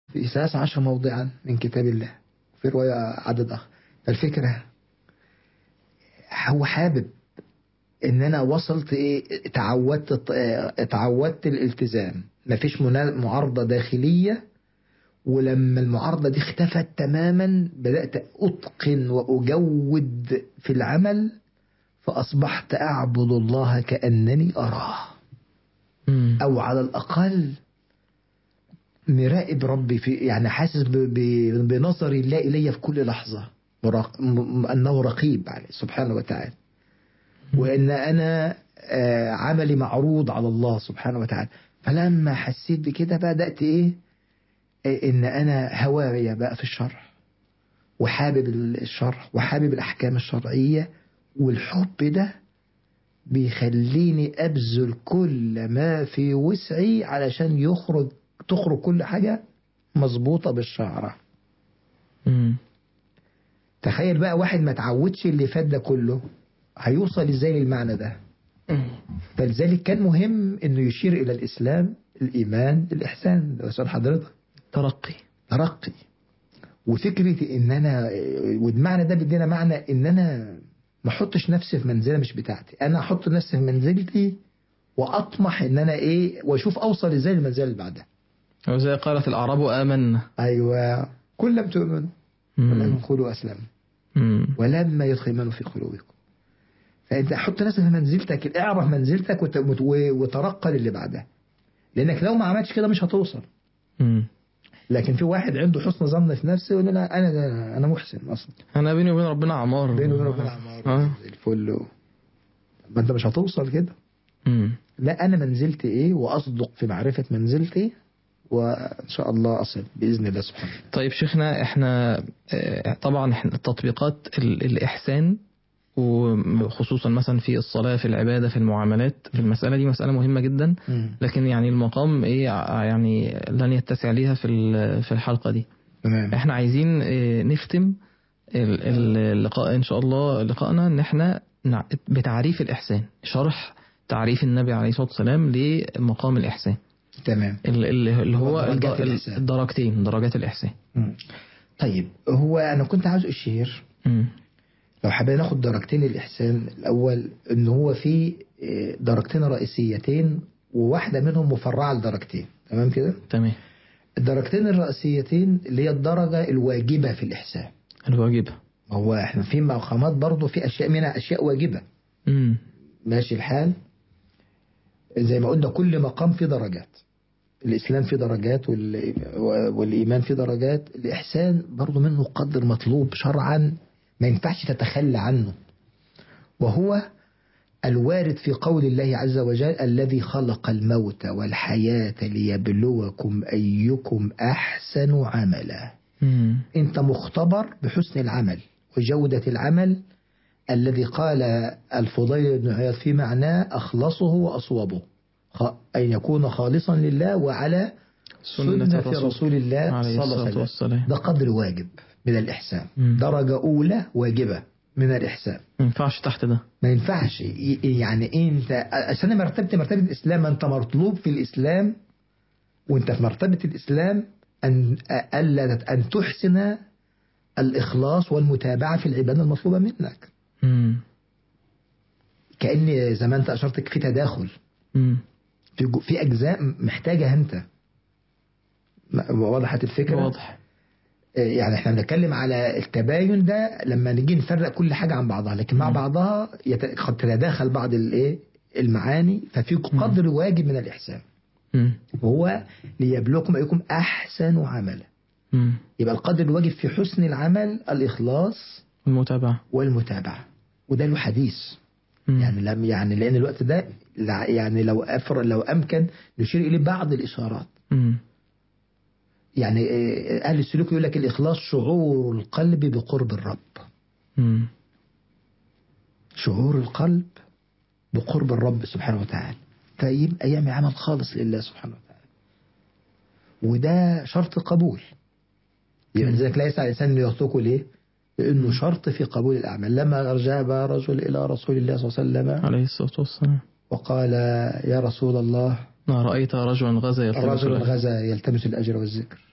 في ثلاث عشر موضعا من كتاب الله في رواية عدد آخر فالفكرة هو حابب ان انا وصلت ايه تعودت اه، تعودت الالتزام مفيش منا- معارضة داخلية ولما المعارضة دي اختفت تماما بدأت أتقن وأجود في العمل فأصبحت أعبد الله كأنني أراه مم. أو على الأقل مراقب ربي في يعني حاسس ب- ب- بنظر الله إلي في كل لحظة مراق- م- أنه رقيب عليه سبحانه وتعالى وأن أنا آه، عملي معروض على الله سبحانه وتعالى فلما حسيت بكده بدأت إيه آه، إن أنا هواية بقى في الشرع وحابب الشرع وحابب الأحكام الشرعية والحب ده بيخليني أبذل كل ما في وسعي علشان يخرج تخرج كل حاجة مظبوطة بالشعرة مم. تخيل بقى واحد ما تعودش اللي فات ده كله هيوصل ازاي للمعنى ده فلذلك كان مهم انه يشير الى الاسلام الايمان الاحسان ده سؤال حضرتك ترقي ترقي وفكرة ان انا والمعنى ده بيدينا معنى ان انا ما احطش نفسي في منزلة مش بتاعتي انا احط نفسي في منزلتي واطمح ان انا ايه واشوف اوصل ازاي للمنزلة اللي بعدها وزي قالت الأعراب آمنا ايوه كل لم تؤمنوا ولم قولوا اسلموا مم. ولما يدخل الايمان في قلوبكم فانت حط نفسك في منزلتك اعرف منزلتك وت- وت- وترقى للي بعدها لانك لو ما عملتش كده مش هتوصل مم. لكن في واحد عنده حسن ظن في نفسه يقول لا انا ده انا محسن اصلا أنا بيني وبين ربنا عمار بينه وبين ربنا عمار آه. زي الفل و- ما انت مش هتوصل كده مم. لا انا منزلتي ايه واصدق في معرفه منزلتي وان شاء الله اصل باذن الله سبحانه طيب شيخنا احنا اه، طبعا احنا تطبيقات ال- الإحسان وخصوصا مثلا في الصلاة في العبادة في المعاملات في المسألة دي مسألة مهمة جدا مم. لكن يعني المقام ايه ع- يعني لن يتسع ليها في ال- في الحلقة دي تمام احنا عايزين اه، نختم ال- ال- اللقاء ان شاء الله لقائنا ان احنا نع- بتعريف الإحسان شرح تعريف النبي عليه الصلاة والسلام لمقام الإحسان تمام ال- ال- اللي هو درجات الد- الإحسان. الدرجتين درجات الإحسان مم. طيب هو انا كنت عاوز اشير مم. لو حبينا ناخد درجتين الإحسان الأول إن هو في آه، درجتين رئيسيتين وواحدة منهم مفرعة لدرجتين تمام كده؟ تمام الدرجتين الرئيسيتين اللي هي الدرجة الواجبة في الإحسان الواجبة ما هو احنا في مقامات برضه في أشياء منها أشياء واجبة امم ماشي الحال زي ما قلنا كل مقام فيه درجات الإسلام فيه درجات وال- والإيمان فيه درجات الإحسان برضه منه قدر مطلوب شرعا ما ينفعش تتخلى عنه وهو الوارد في قول الله عز وجل الذي خلق الموت والحياة ليبلوكم أيكم أحسن عملا امم أنت مختبر بحسن العمل وجودة العمل الذي قال الفضيل بن عياض في معناه أخلصه وأصوبه خ- أن يكون خالصا لله وعلى سنة, رسول, رسول الله عليه صلى الله عليه الصلاة وسلم والسلام ده قدر واجب من الإحسان مم. درجة أولى واجبة من الإحسان ما ينفعش تحت ده ما ينفعش ي- يعني انت عشان مرتبه مرتبه الاسلام انت مطلوب في الاسلام وانت في مرتبه الاسلام ان الا ان تحسن الاخلاص والمتابعه في العباده المطلوبه منك امم كان زي ما انت اشرت في تداخل امم في جو- في اجزاء محتاجه انت م- وضحت الفكره واضح يعني احنا بنتكلم على التباين ده لما نيجي نفرق كل حاجة عن بعضها لكن مع مم. بعضها يت- قد تتداخل بعض الايه المعاني ففي قدر واجب من الإحسان امم وهو ليبلوكم أيكم أحسن عملا امم يبقى القدر الواجب في حسن العمل الإخلاص المتابعة والمتابعة وده له حديث مم. يعني لم يعني لأن الوقت ده لع- يعني لو أفر لو أمكن نشير إليه بعض الإشارات امم يعني آه، أهل السلوك يقول لك الإخلاص شعور القلب بقرب الرب امم شعور القلب بقرب الرب سبحانه وتعالى فيبقى يعمل عمل خالص لله سبحانه وتعالى وده شرط قبول يبقى لذلك لا يسعى الإنسان أن يتركه ليه؟ لأنه شرط في قبول الأعمال لما جاب رجل إلى رسول الله صلى الله عليه وسلم عليه الصلاة والسلام وقال يا رسول الله ما رأيت رجلا غزا يلتمس الرجل الأجر. غزا يلتمس الأجر والذكر